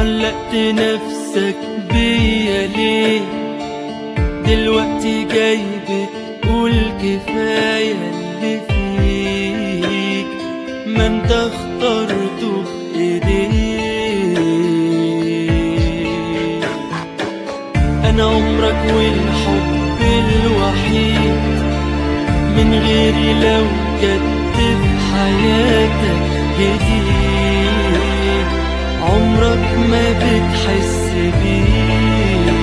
علقت نفسك بيا ليه دلوقتي جاي بتقول كفاية اللي فيك ما انت اخترته بايديك انا عمرك والحب الوحيد من غيري لو جد في حياتك جديد عمرك ما بتحس بيه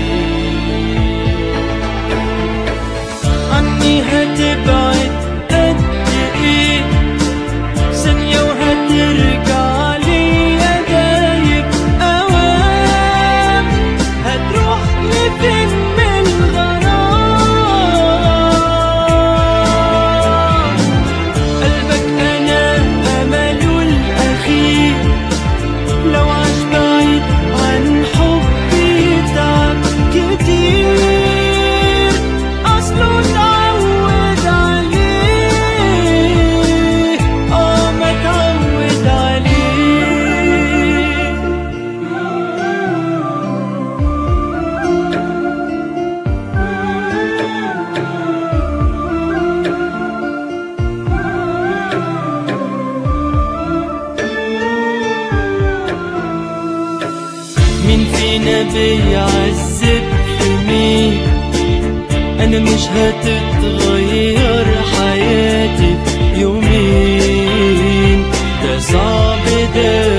عني هتبعد قد ايه ثانية وهترجع ليا دايب اوام هتروح لفين من الغرام قلبك انا امله الاخير لو عاش بعيد عن حبي تعب كتير اصله اتعود عليه اه ما اتعود عليه مين فينا بيعذب في مين انا مش هتتغير حياتي في يومين ده صعب ده